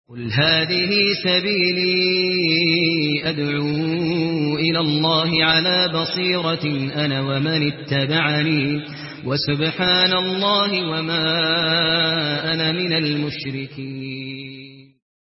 قل هذه سبيلي أدعو إلى الله على بصيرة أنا ومن اتبعني وسبحان الله وما أنا من المشركين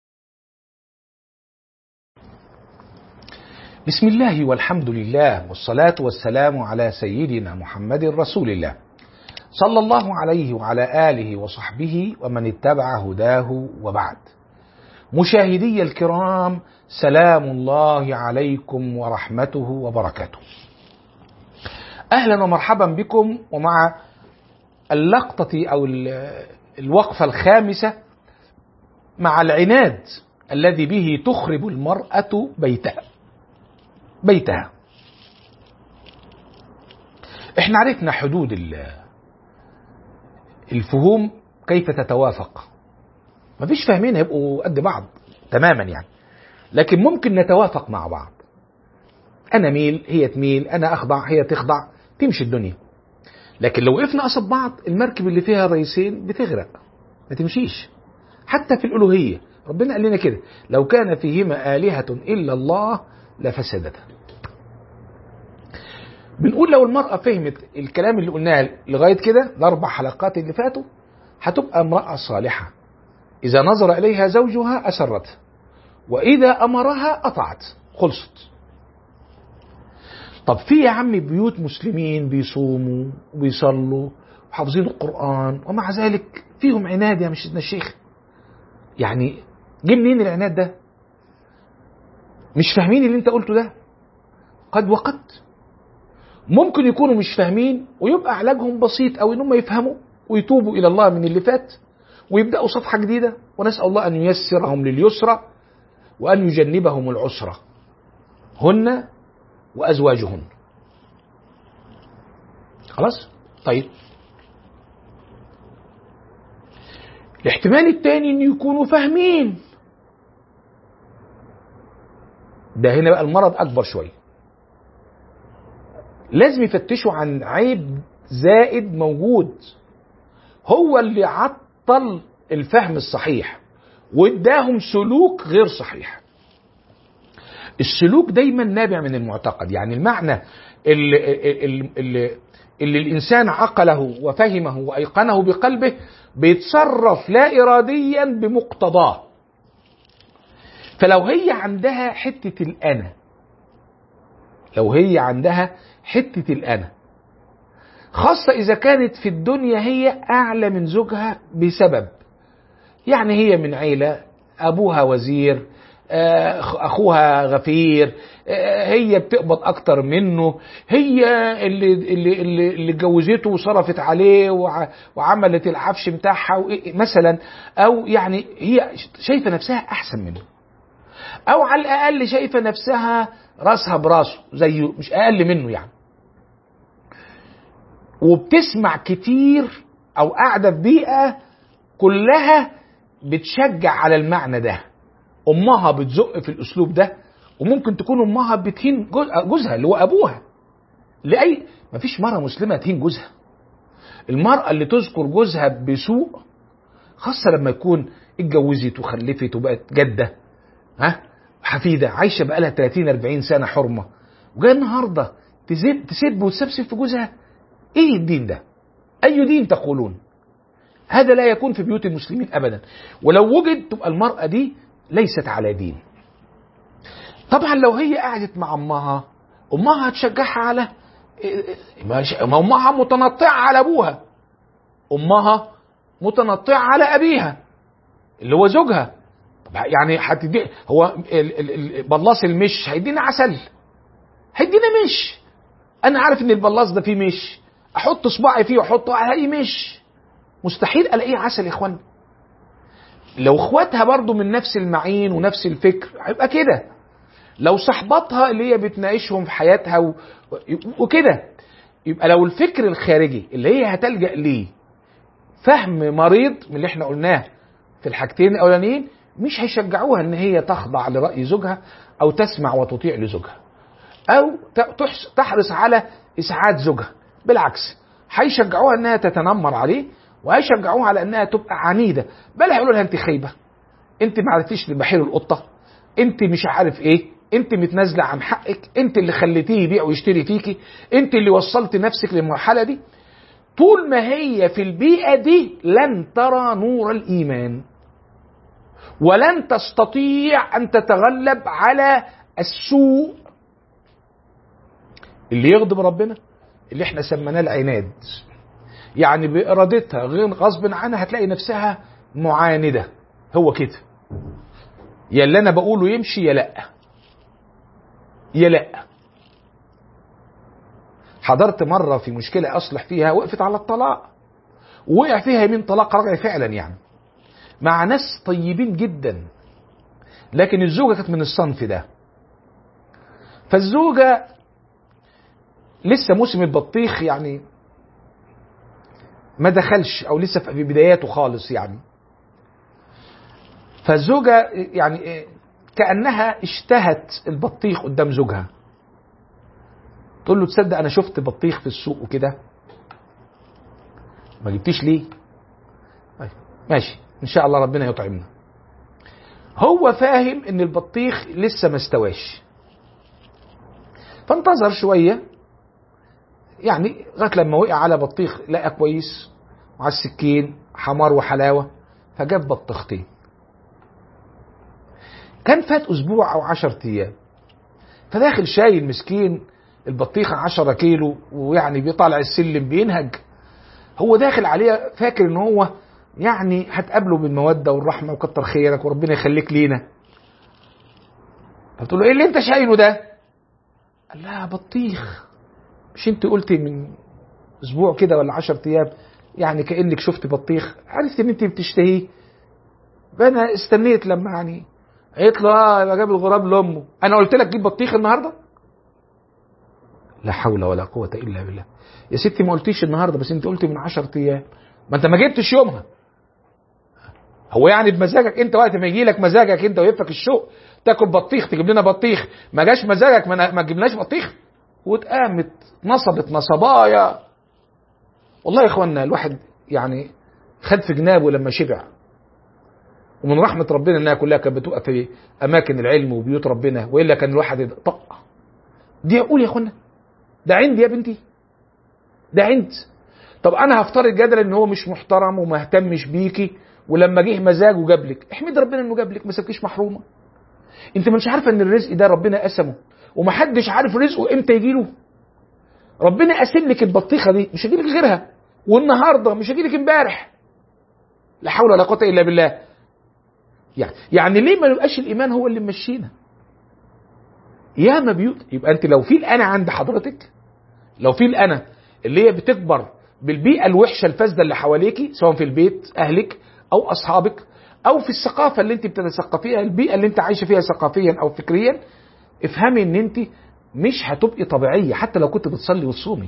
بسم الله والحمد لله والصلاة والسلام على سيدنا محمد رسول الله صلى الله عليه وعلى آله وصحبه ومن اتبع هداه وبعد مشاهدي الكرام سلام الله عليكم ورحمته وبركاته أهلا ومرحبا بكم ومع اللقطة أو الوقفة الخامسة مع العناد الذي به تخرب المرأة بيتها بيتها احنا عرفنا حدود الفهوم كيف تتوافق مفيش فاهمين هيبقوا قد بعض تماما يعني لكن ممكن نتوافق مع بعض انا ميل هي تميل انا اخضع هي تخضع تمشي الدنيا لكن لو وقفنا قصاد بعض المركب اللي فيها رئيسين بتغرق ما تمشيش حتى في الالوهيه ربنا قال لنا كده لو كان فيهما الهه الا الله لفسدتا بنقول لو المرأة فهمت الكلام اللي قلناه لغاية كده الأربع حلقات اللي فاتوا هتبقى امرأة صالحة إذا نظر إليها زوجها أسرته وإذا أمرها أطعت خلصت طب في يا عمي بيوت مسلمين بيصوموا وبيصلوا وحافظين القرآن ومع ذلك فيهم عناد يا مش الشيخ يعني جه منين العناد ده مش فاهمين اللي انت قلته ده قد وقد ممكن يكونوا مش فاهمين ويبقى علاجهم بسيط او انهم يفهموا ويتوبوا الى الله من اللي فات ويبداوا صفحه جديده ونسال الله ان ييسرهم لليسرى وان يجنبهم العسرى هن وازواجهن خلاص طيب الاحتمال الثاني ان يكونوا فاهمين ده هنا بقى المرض اكبر شويه لازم يفتشوا عن عيب زائد موجود هو اللي عطل الفهم الصحيح واداهم سلوك غير صحيح السلوك دايما نابع من المعتقد يعني المعنى اللي, اللي, اللي, اللي الانسان عقله وفهمه وايقنه بقلبه بيتصرف لا اراديا بمقتضاه فلو هي عندها حته الانا لو هي عندها حته الانا خاصة إذا كانت في الدنيا هي أعلى من زوجها بسبب يعني هي من عيلة أبوها وزير أخوها غفير هي بتقبض أكتر منه هي اللي اللي اللي, اللي جوزته وصرفت عليه وعملت العفش بتاعها مثلا أو يعني هي شايفة نفسها أحسن منه أو على الأقل شايفة نفسها راسها براسه زيه مش أقل منه يعني وبتسمع كتير او قاعده في بيئه كلها بتشجع على المعنى ده امها بتزق في الاسلوب ده وممكن تكون امها بتهين جوزها اللي هو ابوها لاي مفيش مره مسلمه تهين جوزها المراه اللي تذكر جوزها بسوء خاصه لما يكون اتجوزت وخلفت وبقت جده ها حفيده عايشه بقالها 30 40 سنه حرمه وجايه النهارده تسب تسب وتسبسب في جوزها ايه الدين ده اي دين تقولون هذا لا يكون في بيوت المسلمين ابدا ولو وجد تبقى المرأة دي ليست على دين طبعا لو هي قعدت مع امها امها هتشجعها على ما امها متنطعة على ابوها امها متنطعة على ابيها اللي هو زوجها يعني هتدي هو بلاص المش هيدينا عسل هيدينا مش انا عارف ان البلاص ده فيه مش احط صباعي فيه واحطه الاقيه مش مستحيل الاقيه عسل يا اخوان لو اخواتها برضو من نفس المعين ونفس الفكر هيبقى كده لو صحباتها اللي هي بتناقشهم في حياتها و... وكده يبقى لو الفكر الخارجي اللي هي هتلجأ ليه فهم مريض من اللي احنا قلناه في الحاجتين الاولانيين مش هيشجعوها ان هي تخضع لرأي زوجها او تسمع وتطيع لزوجها او تحرص على اسعاد زوجها بالعكس هيشجعوها انها تتنمر عليه وهيشجعوها على انها تبقى عنيده بل هيقولوا لها انت خايبه انت ما عرفتيش تذبحي له القطه انت مش عارف ايه انت متنازله عن حقك انت اللي خليتيه يبيع ويشتري فيكي انت اللي وصلت نفسك للمرحله دي طول ما هي في البيئه دي لن ترى نور الايمان ولن تستطيع ان تتغلب على السوء اللي يغضب ربنا اللي احنا سميناه العناد يعني بارادتها غير غصب عنها هتلاقي نفسها معانده هو كده يا اللي انا بقوله يمشي يا لا يا لا حضرت مره في مشكله اصلح فيها وقفت على الطلاق وقع فيها يمين طلاق رجعي فعلا يعني مع ناس طيبين جدا لكن الزوجه كانت من الصنف ده فالزوجه لسه موسم البطيخ يعني ما دخلش او لسه في بداياته خالص يعني فالزوجة يعني كأنها اشتهت البطيخ قدام زوجها تقول له تصدق انا شفت بطيخ في السوق وكده ما جبتيش ليه طيب ماشي ان شاء الله ربنا يطعمنا هو فاهم ان البطيخ لسه ما استواش فانتظر شويه يعني لغايه لما وقع على بطيخ لقى كويس وعلى السكين حمار وحلاوه فجاب بطيختين كان فات اسبوع او عشر ايام فداخل شايل مسكين البطيخه 10 كيلو ويعني بيطالع السلم بينهج هو داخل عليها فاكر ان هو يعني هتقابله بالموده والرحمه وكتر خيرك وربنا يخليك لينا فبتقول له ايه اللي انت شايله ده قال لها بطيخ مش انت قلتي من اسبوع كده ولا 10 ايام يعني كانك شفت بطيخ عرفت ان انت بتشتهيه فانا استنيت لما يعني قالت له اه يبقى جاب الغراب لامه انا قلت لك جيب بطيخ النهارده لا حول ولا قوه الا بالله يا ستي ما قلتيش النهارده بس انت قلتي من 10 ايام ما انت ما جبتش يومها هو يعني بمزاجك انت وقت ما يجي لك مزاجك انت ويفك الشوق تاكل بطيخ تجيب لنا بطيخ ما جاش مزاجك ما, ما تجيبلناش بطيخ واتقامت نصبت نصبايا والله يا اخوانا الواحد يعني خد في جنابه لما شبع ومن رحمة ربنا انها كلها كانت بتبقى في اماكن العلم وبيوت ربنا والا كان الواحد طق دي اقول يا اخوانا ده عندي يا بنتي ده عند طب انا هفترض جدلا ان هو مش محترم وما اهتمش بيكي ولما جه مزاجه جاب لك احمد ربنا انه جاب لك ما سابكيش محرومه انت مش عارفه ان الرزق ده ربنا قسمه ومحدش عارف رزقه امتى يجي له ربنا قاسم لك البطيخه دي مش هيجيلك غيرها والنهارده مش هيجيلك امبارح لا حول ولا قوه الا بالله يعني يعني ليه ما يبقاش الايمان هو اللي ممشينا يا ما بيوت يبقى انت لو في الانا عند حضرتك لو في الانا اللي هي بتكبر بالبيئه الوحشه الفاسده اللي حواليكي سواء في البيت اهلك او اصحابك او في الثقافه اللي انت بتتثقفيها البيئه اللي انت عايشه فيها ثقافيا او فكريا افهمي ان انت مش هتبقي طبيعيه حتى لو كنت بتصلي وتصومي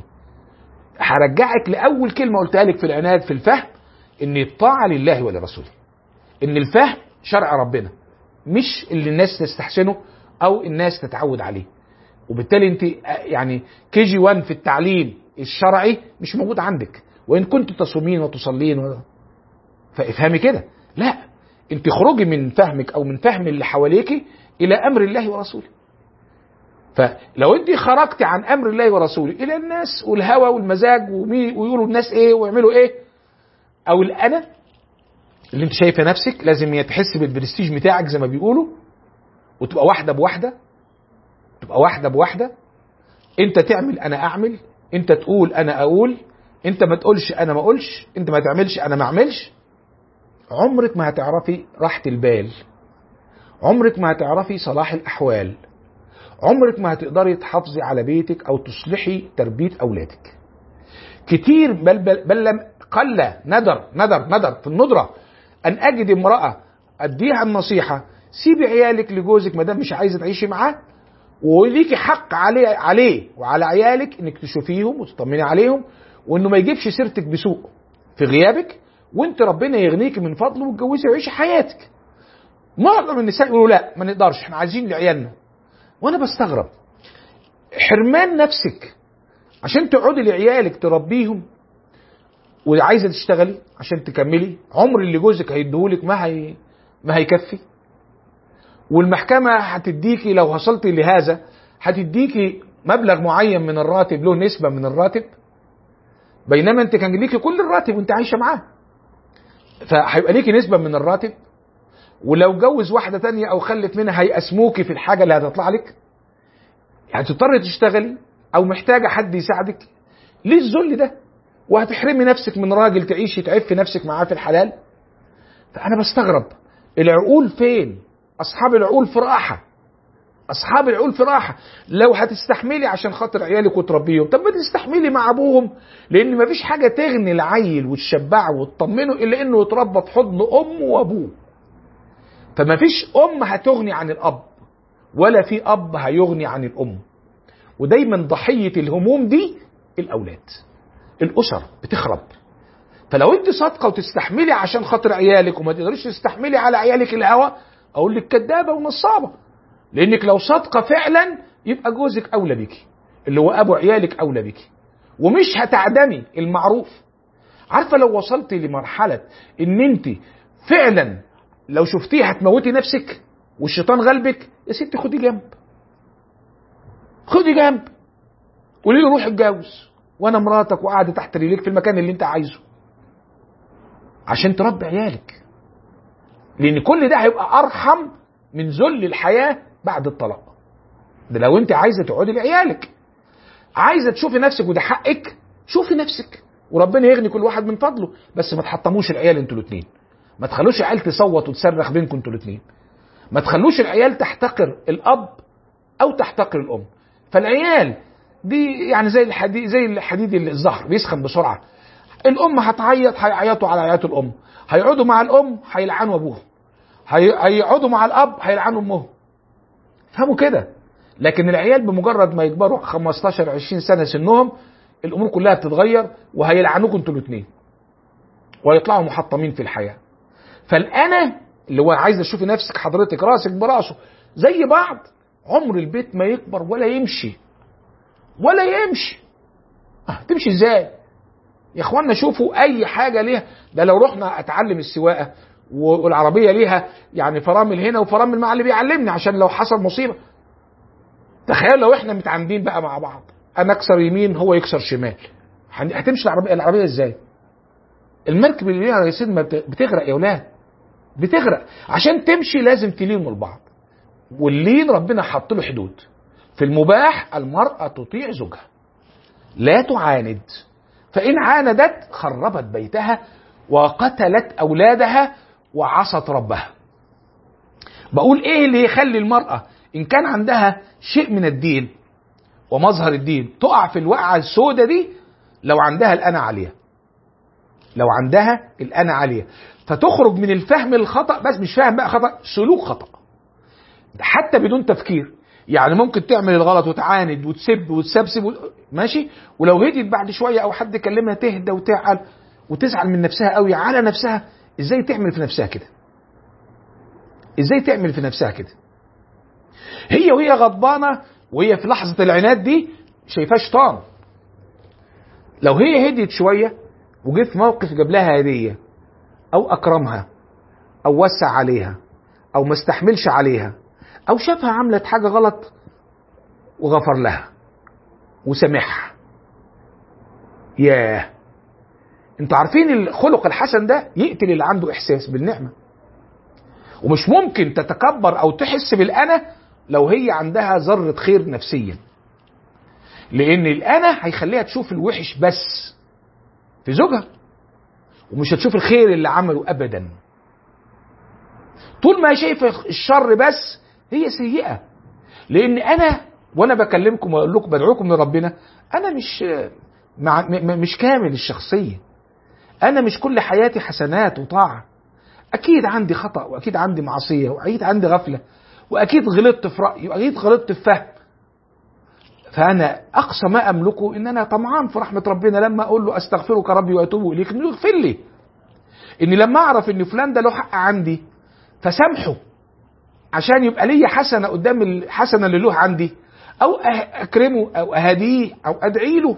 هرجعك لاول كلمه قلتها لك في العناد في الفهم ان الطاعه لله ولرسوله ان الفهم شرع ربنا مش اللي الناس تستحسنه او الناس تتعود عليه وبالتالي انت يعني كي جي 1 في التعليم الشرعي مش موجود عندك وان كنت تصومين وتصلين و... فافهمي كده لا انت خرجي من فهمك او من فهم اللي حواليك الى امر الله ورسوله فلو انت خرجت عن امر الله ورسوله الى الناس والهوى والمزاج ويقولوا الناس ايه ويعملوا ايه او الانا اللي انت شايفه نفسك لازم تحس بالبرستيج بتاعك زي ما بيقولوا وتبقى واحده بواحده تبقى واحده بواحده انت تعمل انا اعمل انت تقول انا اقول انت ما تقولش انا ما اقولش انت ما تعملش انا ما اعملش عمرك ما هتعرفي راحه البال عمرك ما هتعرفي صلاح الاحوال عمرك ما هتقدري تحافظي على بيتك او تصلحي تربيه اولادك كتير بل بل, بل لم قل ندر ندر ندر في الندره ان اجد امراه اديها النصيحه سيبي عيالك لجوزك ما دام مش عايزه تعيشي معاه وليكي حق عليه عليه وعلى عيالك انك تشوفيهم وتطمني عليهم وانه ما يجيبش سيرتك بسوء في غيابك وانت ربنا يغنيك من فضله وتجوزي وعيشي حياتك معظم النساء يقولوا لا ما نقدرش احنا عايزين لعيالنا وانا بستغرب حرمان نفسك عشان تقعدي لعيالك تربيهم وعايزه تشتغلي عشان تكملي عمر اللي جوزك هيديهولك ما هي ما هيكفي والمحكمة هتديكي لو وصلتي لهذا هتديكي مبلغ معين من الراتب له نسبة من الراتب بينما انت كان ليكي كل الراتب وانت عايشة معاه فهيبقى ليكي نسبة من الراتب ولو جوز واحدة تانية او خلف منها هيقسموكي في الحاجة اللي هتطلع لك هتضطري تشتغلي او محتاجة حد يساعدك ليه الذل ده وهتحرمي نفسك من راجل تعيشي تعفي نفسك معاه في الحلال فانا بستغرب العقول فين اصحاب العقول في راحه اصحاب العقول في راحه لو هتستحملي عشان خاطر عيالك وتربيهم طب ما تستحملي مع ابوهم لان مفيش حاجه تغني العيل وتشبعه وتطمنه الا انه يتربى في حضن امه وابوه فمفيش ام هتغني عن الاب ولا في اب هيغني عن الام ودايما ضحيه الهموم دي الاولاد الاسر بتخرب فلو انت صادقه وتستحملي عشان خاطر عيالك وما تقدريش تستحملي على عيالك الهوى اقول لك كدابه ونصابه لانك لو صادقه فعلا يبقى جوزك اولى بيكي اللي هو ابو عيالك اولى بيكي ومش هتعدمي المعروف عارفه لو وصلتي لمرحله ان انت فعلا لو شفتيه هتموتي نفسك والشيطان غلبك يا ستي خدي جنب خدي جنب قولي له روح اتجوز وانا مراتك وقاعده تحت رجليك في المكان اللي انت عايزه عشان تربي عيالك لان كل ده هيبقى ارحم من ذل الحياه بعد الطلاق ده لو انت عايزه تقعدي لعيالك عايزه تشوفي نفسك وده حقك شوفي نفسك وربنا يغني كل واحد من فضله بس ما تحطموش العيال انتوا الاثنين ما تخلوش العيال تصوت وتصرخ بينكم انتوا الاثنين ما تخلوش العيال تحتقر الاب او تحتقر الام فالعيال دي يعني زي الحديد زي الحديد الزهر بيسخن بسرعه الام هتعيط هيعيطوا على عياط الام هيقعدوا مع الام هيلعنوا ابوهم هيقعدوا مع الاب هيلعنوا امهم فهموا كده لكن العيال بمجرد ما يكبروا 15 20 سنه سنهم الامور كلها بتتغير وهيلعنوكم انتوا الاثنين ويطلعوا محطمين في الحياه فالانا اللي هو عايز تشوفي نفسك حضرتك راسك براسه زي بعض عمر البيت ما يكبر ولا يمشي ولا يمشي آه تمشي ازاي يا اخوانا شوفوا اي حاجه ليها ده لو رحنا اتعلم السواقه والعربيه ليها يعني فرامل هنا وفرامل مع اللي بيعلمني عشان لو حصل مصيبه تخيل لو احنا متعامدين بقى مع بعض انا اكسر يمين هو يكسر شمال هتمشي العربيه العربيه ازاي المركب اللي ليها رئيسين بتغرق يا ولاد بتغرق عشان تمشي لازم تلينوا لبعض واللين ربنا حط له حدود في المباح المرأة تطيع زوجها لا تعاند فإن عاندت خربت بيتها وقتلت أولادها وعصت ربها بقول إيه اللي يخلي المرأة إن كان عندها شيء من الدين ومظهر الدين تقع في الوقعة السوداء دي لو عندها الأنا عالية لو عندها الأنا عالية فتخرج من الفهم الخطأ بس مش فاهم بقى خطأ سلوك خطأ حتى بدون تفكير يعني ممكن تعمل الغلط وتعاند وتسب وتسبسب و... ماشي ولو هديت بعد شويه او حد كلمها تهدى وتعقل وتزعل من نفسها قوي على نفسها ازاي تعمل في نفسها كده ازاي تعمل في نفسها كده هي وهي غضبانه وهي في لحظه العناد دي شايفاه شيطان لو هي هديت شويه وجيت في موقف جاب لها هديه او اكرمها او وسع عليها او ما استحملش عليها او شافها عملت حاجه غلط وغفر لها وسامحها ياه انتوا عارفين الخلق الحسن ده يقتل اللي عنده احساس بالنعمه ومش ممكن تتكبر او تحس بالانا لو هي عندها ذره خير نفسيا لان الانا هيخليها تشوف الوحش بس في زوجها ومش هتشوف الخير اللي عمله ابدا طول ما هي شايفه الشر بس هي سيئه لان انا وانا بكلمكم واقول لكم بدعوكم لربنا انا مش مع م- مش كامل الشخصيه انا مش كل حياتي حسنات وطاعه اكيد عندي خطا واكيد عندي معصيه واكيد عندي غفله واكيد غلطت في رايي واكيد غلطت في فهم فانا اقصى ما املكه ان انا طمعان في رحمه ربنا لما اقول له استغفرك ربي واتوب اليك انه يغفر لي اني لما اعرف ان فلان ده له حق عندي فسامحه عشان يبقى ليا حسنه قدام الحسنه اللي له عندي او اكرمه او اهديه او ادعي له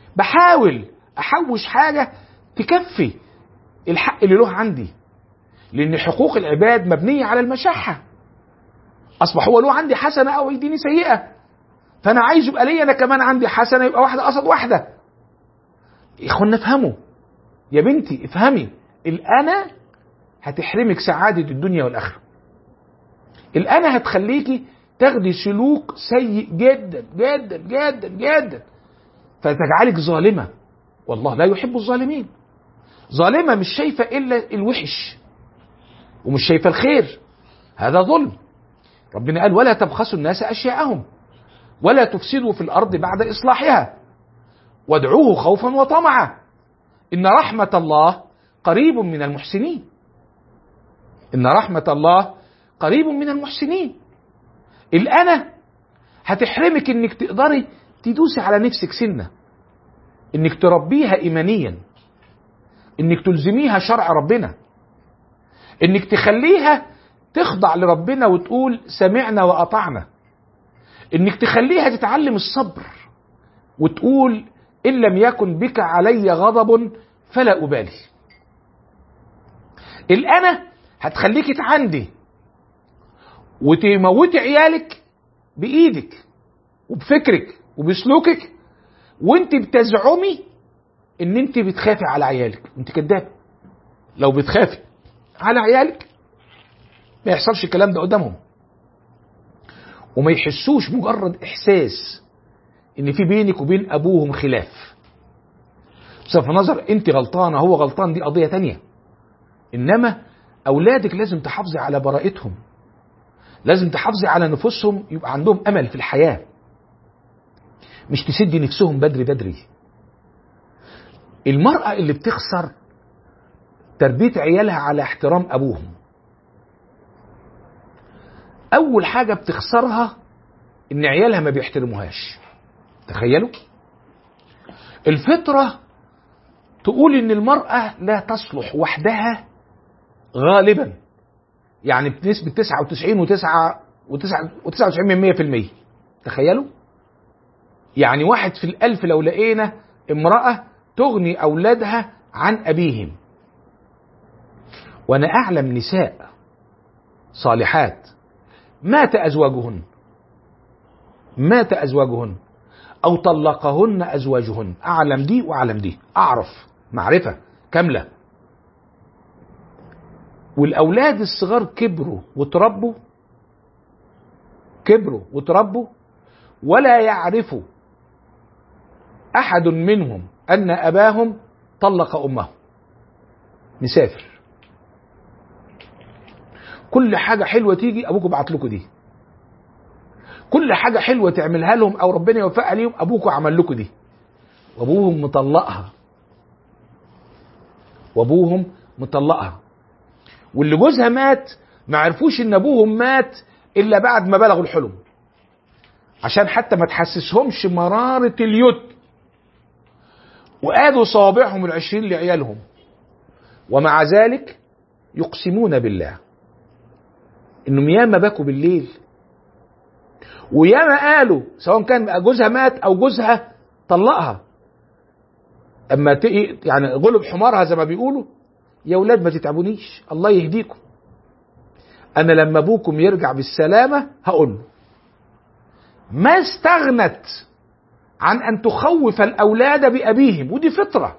بحاول احوش حاجه تكفي الحق اللي له عندي لان حقوق العباد مبنيه على المشحه اصبح هو له عندي حسنه او يديني سيئه فانا عايز يبقى لي انا كمان عندي حسنه يبقى واحده قصد واحده يا اخوانا افهموا يا بنتي افهمي الانا هتحرمك سعاده الدنيا والاخره الانا هتخليكي تاخدي سلوك سيء جدا جدا جدا جدا فتجعلك ظالمه والله لا يحب الظالمين ظالمه مش شايفه الا الوحش ومش شايفه الخير هذا ظلم ربنا قال ولا تبخسوا الناس اشياءهم ولا تفسدوا في الارض بعد اصلاحها وادعوه خوفا وطمعا ان رحمه الله قريب من المحسنين ان رحمه الله قريب من المحسنين الانا هتحرمك انك تقدري تدوسي على نفسك سنه انك تربيها ايمانيا انك تلزميها شرع ربنا انك تخليها تخضع لربنا وتقول سمعنا واطعنا انك تخليها تتعلم الصبر وتقول ان لم يكن بك علي غضب فلا ابالي الانا هتخليك تعندي وتموتي عيالك بايدك وبفكرك وبسلوكك وانت بتزعمي ان انت بتخافي على عيالك انت كداب لو بتخافي على عيالك ما يحصلش الكلام ده قدامهم وما يحسوش مجرد احساس ان في بينك وبين ابوهم خلاف بصرف النظر انت غلطانه هو غلطان دي قضيه تانية انما اولادك لازم تحافظي على براءتهم لازم تحافظي على نفوسهم يبقى عندهم امل في الحياه مش تسدي نفسهم بدري بدري المرأة اللي بتخسر تربية عيالها على احترام أبوهم أول حاجة بتخسرها إن عيالها ما بيحترموهاش تخيلوا الفطرة تقول إن المرأة لا تصلح وحدها غالبا يعني بنسبة 99 و9 و99 من 100% تخيلوا يعني واحد في الألف لو لقينا امرأة تغني أولادها عن أبيهم وأنا أعلم نساء صالحات مات أزواجهن مات أزواجهن أو طلقهن أزواجهن أعلم دي وأعلم دي أعرف معرفة كاملة والأولاد الصغار كبروا وتربوا كبروا وتربوا ولا يعرفوا أحد منهم أن أباهم طلق أمه مسافر كل حاجة حلوة تيجي أبوكم بعت لكم دي كل حاجة حلوة تعملها لهم أو ربنا يوفقها ليهم أبوكم عمل لكم دي وأبوهم مطلقها وأبوهم مطلقها واللي جوزها مات ما عرفوش إن أبوهم مات إلا بعد ما بلغوا الحلم عشان حتى ما تحسسهمش مرارة اليد وآدوا صوابعهم العشرين لعيالهم ومع ذلك يقسمون بالله انهم ياما بكوا بالليل وياما قالوا سواء كان جوزها مات او جوزها طلقها اما تقي يعني غلب حمارها زي ما بيقولوا يا ولاد ما تتعبونيش الله يهديكم انا لما ابوكم يرجع بالسلامه هقول له ما استغنت عن ان تخوف الاولاد بابيهم ودي فطره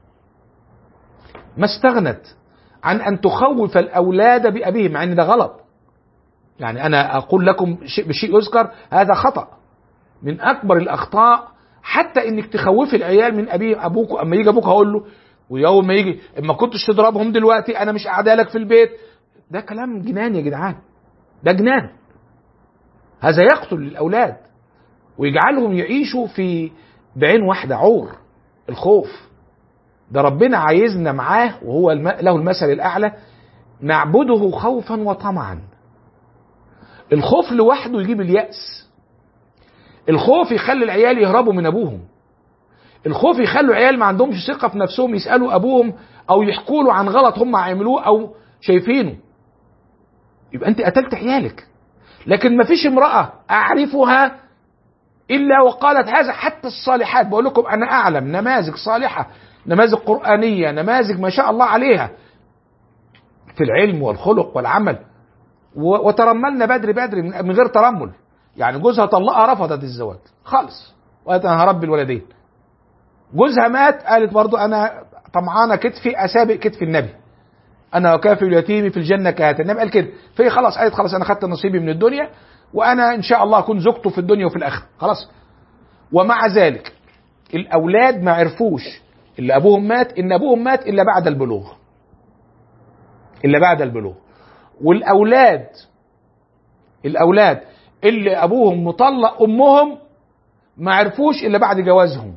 ما استغنت عن ان تخوف الاولاد بابيهم مع ان ده غلط يعني انا اقول لكم شيء بشيء يذكر هذا خطا من اكبر الاخطاء حتى انك تخوفي العيال من ابيه ابوك اما يجي ابوك هقول له ويوم ما يجي اما كنتش تضربهم دلوقتي انا مش قاعده لك في البيت ده كلام جنان يا جدعان ده جنان هذا يقتل الاولاد ويجعلهم يعيشوا في بعين واحده عور الخوف ده ربنا عايزنا معاه وهو الم... له المثل الاعلى نعبده خوفا وطمعا الخوف لوحده يجيب اليأس الخوف يخلي العيال يهربوا من ابوهم الخوف يخلي العيال ما عندهمش ثقه في نفسهم يسالوا ابوهم او يحكوا له عن غلط هم عملوه او شايفينه يبقى انت قتلت عيالك لكن ما فيش امراه اعرفها الا وقالت هذا حتى الصالحات بقول لكم انا اعلم نماذج صالحه نماذج قرانيه نماذج ما شاء الله عليها في في العلم والخلق والعمل و- وترملنا بدري بدري من من غير ترمل يعني جوزها طلقها رفضت الزواج خالص وقالت انا هربي الولدين جوزها مات قالت برضو انا طمعانه كتفي اسابق كتف النبي انا وكافي اليتيم في الجنه كهاتين النبي قال كده فهي خلاص قالت خلاص انا خدت نصيبي من الدنيا وانا ان شاء الله اكون زوجته في الدنيا وفي الاخره خلاص ومع ذلك الاولاد ما عرفوش اللي ابوهم مات ان ابوهم مات الا بعد البلوغ الا بعد البلوغ والاولاد الاولاد اللي ابوهم مطلق امهم ما عرفوش الا بعد جوازهم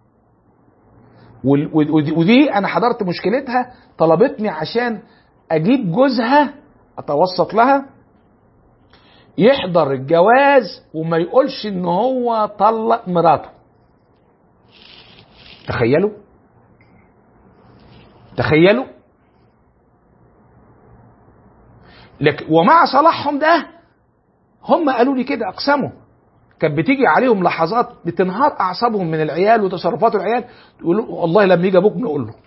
وال- ودي ودي انا حضرت مشكلتها طلبتني عشان اجيب جوزها اتوسط لها يحضر الجواز وما يقولش ان هو طلق مراته تخيلوا تخيلوا لكن ومع صلاحهم ده هم قالوا لي كده اقسموا كانت بتيجي عليهم لحظات بتنهار اعصابهم من العيال وتصرفات العيال يقولوا والله لما يجي ابوك نقول له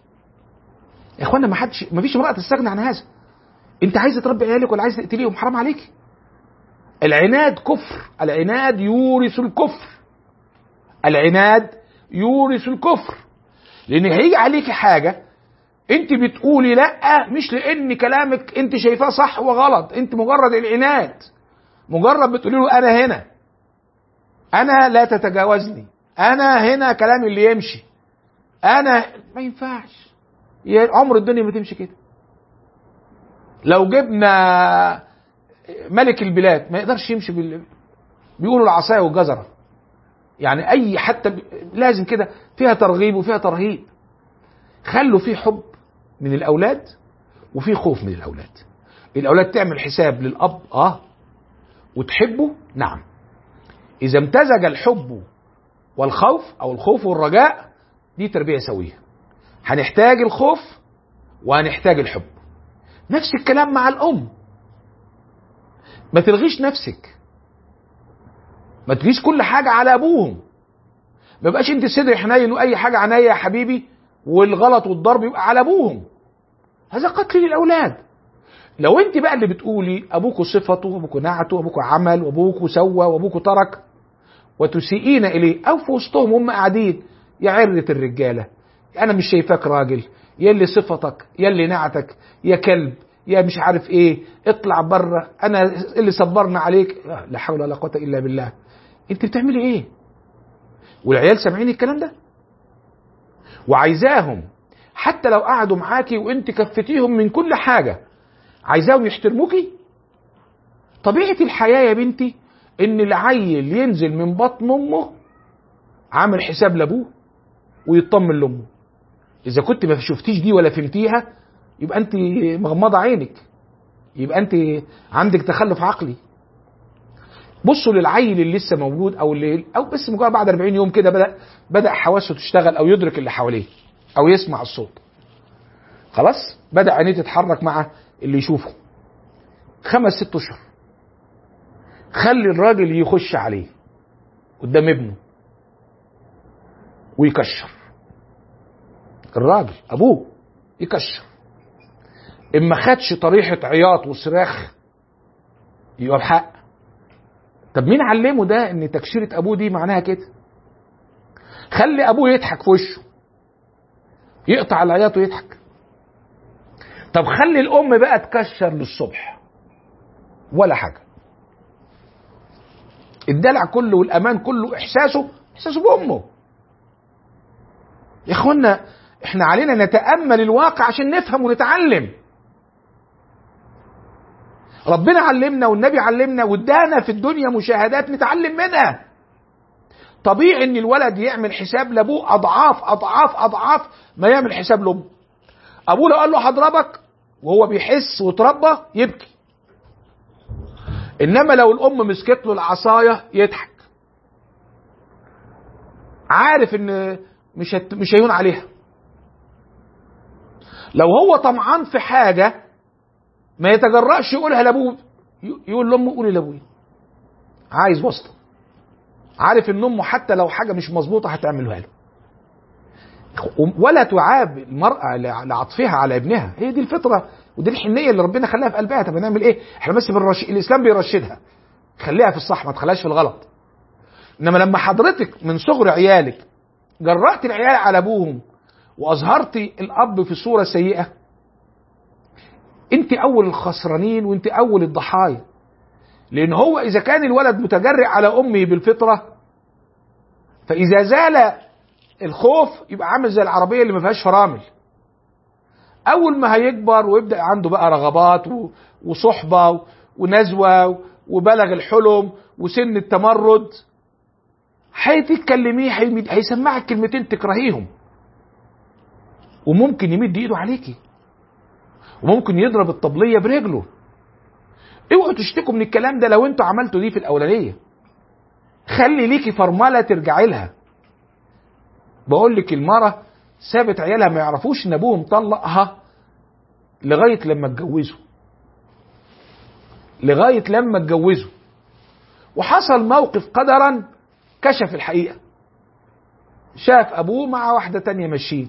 يا اخوانا ما حدش ما فيش امراه تستغنى عن هذا انت عايزه تربي عيالك ولا عايزه تقتليهم حرام عليك العناد كفر العناد يورث الكفر العناد يورث الكفر لان هيجي عليك حاجه انت بتقولي لا مش لان كلامك انت شايفاه صح وغلط انت مجرد العناد مجرد بتقولي له انا هنا انا لا تتجاوزني انا هنا كلامي اللي يمشي انا ما ينفعش يا عمر الدنيا ما تمشي كده لو جبنا ملك البلاد ما يقدرش يمشي بال... بيقولوا العصايه والجزره يعني اي حتى ب... لازم كده فيها ترغيب وفيها ترهيب خلوا في حب من الاولاد وفي خوف من الاولاد الاولاد تعمل حساب للاب اه وتحبه نعم اذا امتزج الحب والخوف او الخوف والرجاء دي تربيه سويه هنحتاج الخوف وهنحتاج الحب نفس الكلام مع الام ما تلغيش نفسك ما تجيش كل حاجه على ابوهم ما يبقاش انت صدر حنين واي حاجه عنيا يا حبيبي والغلط والضرب يبقى على ابوهم هذا قتل للاولاد لو انت بقى اللي بتقولي ابوكوا صفته وابوكوا نعته وابوكوا عمل وابوكوا سوى وابوكوا ترك وتسيئين اليه او في وسطهم هم قاعدين يا عرة الرجاله انا مش شايفاك راجل يا اللي صفتك يا اللي نعتك يا كلب يا مش عارف ايه اطلع بره انا اللي صبرنا عليك لا حول ولا قوه الا بالله انت بتعملي ايه والعيال سامعين الكلام ده وعايزاهم حتى لو قعدوا معاكي وانت كفتيهم من كل حاجه عايزاهم يحترموكي طبيعه الحياه يا بنتي ان العيل ينزل من بطن امه عامل حساب لابوه ويطمن لامه اذا كنت ما شفتيش دي ولا فهمتيها يبقى انت مغمضه عينك يبقى انت عندك تخلف عقلي بصوا للعيل اللي لسه موجود او اللي او بس مجرد بعد 40 يوم كده بدا بدا حواسه تشتغل او يدرك اللي حواليه او يسمع الصوت خلاص بدا عينيه تتحرك مع اللي يشوفه خمس ست اشهر خلي الراجل يخش عليه قدام ابنه ويكشر الراجل ابوه يكشر اما خدش طريحه عياط وصراخ يبقى بحق طب مين علمه ده ان تكشيره ابوه دي معناها كده خلي ابوه يضحك في وشه يقطع العياط ويضحك طب خلي الام بقى تكشر للصبح ولا حاجه الدلع كله والامان كله احساسه احساسه بامه يا اخوانا احنا علينا نتامل الواقع عشان نفهم ونتعلم ربنا علمنا والنبي علمنا وادانا في الدنيا مشاهدات نتعلم منها طبيعي ان الولد يعمل حساب لابوه اضعاف اضعاف اضعاف ما يعمل حساب لامه ابوه لو قال له هضربك وهو بيحس وتربى يبكي انما لو الام مسكت له العصايه يضحك عارف ان مش هت... مش هيهون عليها لو هو طمعان في حاجه ما يتجرأش يقولها لابوه يقول لامه قولي لابويا عايز واسطه عارف ان امه حتى لو حاجه مش مظبوطه هتعملها له ولا تعاب المراه لعطفها على ابنها هي دي الفطره ودي الحنيه اللي ربنا خلاها في قلبها طب هنعمل ايه احنا بس بنرش... الاسلام بيرشدها خليها في الصح ما تخليهاش في الغلط انما لما حضرتك من صغر عيالك جرأت العيال على ابوهم واظهرت الاب في صوره سيئه انت اول الخسرانين وانت اول الضحايا لان هو اذا كان الولد متجرئ على امه بالفطره فاذا زال الخوف يبقى عامل زي العربيه اللي ما فيهاش فرامل اول ما هيكبر ويبدا عنده بقى رغبات و- وصحبه ونزوه وبلغ الحلم وسن التمرد هتتكلميه هيمد- هيسمعك كلمتين تكرهيهم وممكن يمد ايده عليكي وممكن يضرب الطبليه برجله اوعوا تشتكوا من الكلام ده لو انتوا عملتوا دي في الاولانيه خلي ليكي فرمله ترجعي لها بقول لك المرة سابت عيالها ما يعرفوش ان ابوهم طلقها لغاية لما اتجوزوا لغاية لما اتجوزوا وحصل موقف قدرا كشف الحقيقة شاف ابوه مع واحدة تانية ماشيين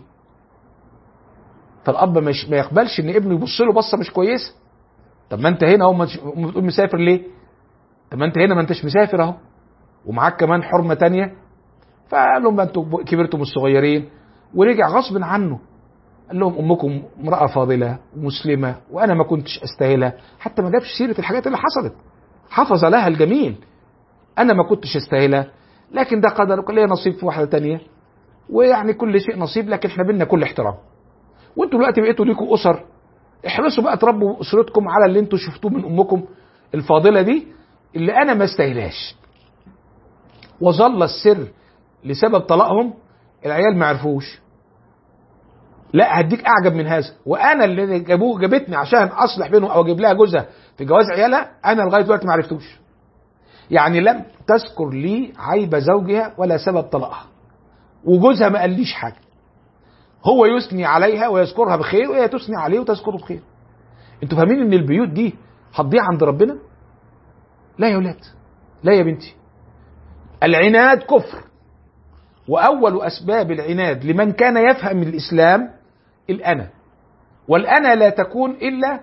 فالاب مش ما يقبلش ان ابنه يبص له بصة مش كويسة طب ما انت هنا اهو ما تش- أم بتقول مسافر ليه طب ما انت هنا ما انتش مسافر اهو ومعاك كمان حرمة تانية فقال لهم بقى انتوا كبرتم الصغيرين ورجع غصب عنه قال لهم امكم امراه فاضله ومسلمه وانا ما كنتش استاهلها حتى ما جابش سيره الحاجات اللي حصلت حفظ لها الجميل انا ما كنتش استاهلها لكن ده قدر وكان ليا نصيب في واحده تانية ويعني كل شيء نصيب لكن احنا بينا كل احترام وانتوا دلوقتي بقيتوا ليكوا اسر احرصوا بقى تربوا اسرتكم على اللي انتوا شفتوه من امكم الفاضله دي اللي انا ما استاهلهاش وظل السر لسبب طلاقهم العيال ما عرفوش لا هديك اعجب من هذا وانا اللي جابوه جابتني عشان اصلح بينهم او اجيب لها جوزها في جواز عيالها انا لغايه دلوقتي ما عرفتوش يعني لم تذكر لي عيب زوجها ولا سبب طلاقها وجوزها ما قاليش حاجه هو يثني عليها ويذكرها بخير وهي تثني عليه وتذكره بخير انتوا فاهمين ان البيوت دي هتضيع عند ربنا لا يا ولاد لا يا بنتي العناد كفر واول اسباب العناد لمن كان يفهم الاسلام الانا والانا لا تكون الا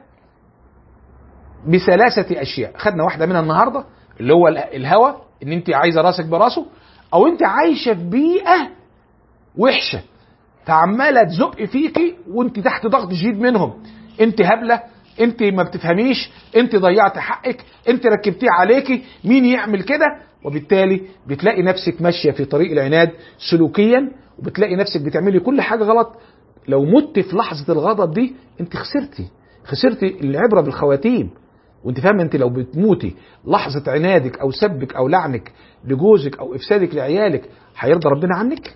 بثلاثه اشياء خدنا واحده منها النهارده اللي هو الهوى ان انت عايزه راسك براسه او انت عايشه في بيئه وحشه فعماله تزق فيكي وانت تحت ضغط شديد منهم انت هبله انت ما بتفهميش انت ضيعت حقك انت ركبتيه عليكي مين يعمل كده وبالتالي بتلاقي نفسك ماشيه في طريق العناد سلوكيا وبتلاقي نفسك بتعملي كل حاجه غلط لو مت في لحظه الغضب دي انت خسرتي خسرتي العبره بالخواتيم وانت فاهم انت لو بتموتي لحظه عنادك او سبك او لعنك لجوزك او افسادك لعيالك هيرضى ربنا عنك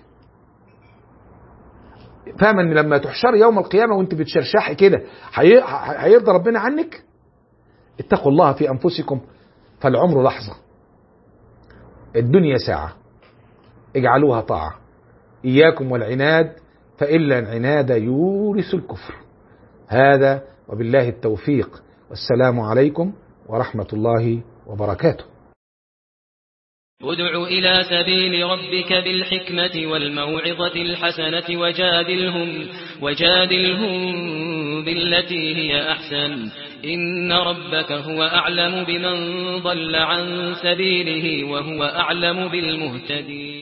فاهمه ان لما تحشري يوم القيامه وانت بتشرشحي كده هي- هيرضى ربنا عنك اتقوا الله في انفسكم فالعمر لحظه الدنيا ساعه اجعلوها طاعه اياكم والعناد فالا العناد يورث الكفر هذا وبالله التوفيق والسلام عليكم ورحمه الله وبركاته ادع إلى سبيل ربك بالحكمة والموعظة الحسنة وجادلهم وجادلهم بالتي هي أحسن إن ربك هو أعلم بمن ضل عن سبيله وهو أعلم بالمهتدين